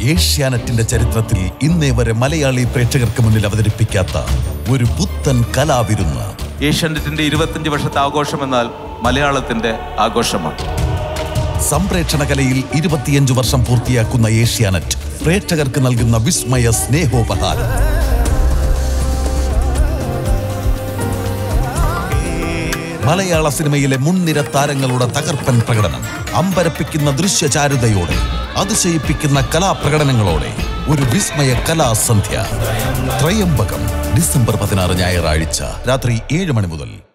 ഏഷ്യാനെറ്റിന്റെ ചരിത്രത്തിൽ ഇന്നേ വരെ മലയാളി പ്രേക്ഷകർക്ക് മുന്നിൽ അവതരിപ്പിക്കാത്ത ഒരു പുത്തൻ കലാവിരുന്ന് ഏഷ്യാനെറ്റിന്റെ ഇരുപത്തിയഞ്ച് വർഷത്തെ ആഘോഷം എന്നാൽ മലയാളത്തിന്റെ ആഘോഷമാണ് സംപ്രേക്ഷണ കലയിൽ ഇരുപത്തിയഞ്ചു വർഷം പൂർത്തിയാക്കുന്ന ഏഷ്യാനെറ്റ് പ്രേക്ഷകർക്ക് നൽകുന്ന വിസ്മയ സ്നേഹോപഹാരം മലയാള സിനിമയിലെ മുൻനിര താരങ്ങളുടെ തകർപ്പൻ പ്രകടനം അമ്പരപ്പിക്കുന്ന ദൃശ്യചാരുതയോടെ അതിശയിപ്പിക്കുന്ന കലാപ്രകടനങ്ങളോടെ ഒരു വിസ്മയ കലാസന്ധ്യ ത്രയംബകം ഡിസംബർ പതിനാറ് ഞായറാഴ്ച രാത്രി ഏഴ് മണി മുതൽ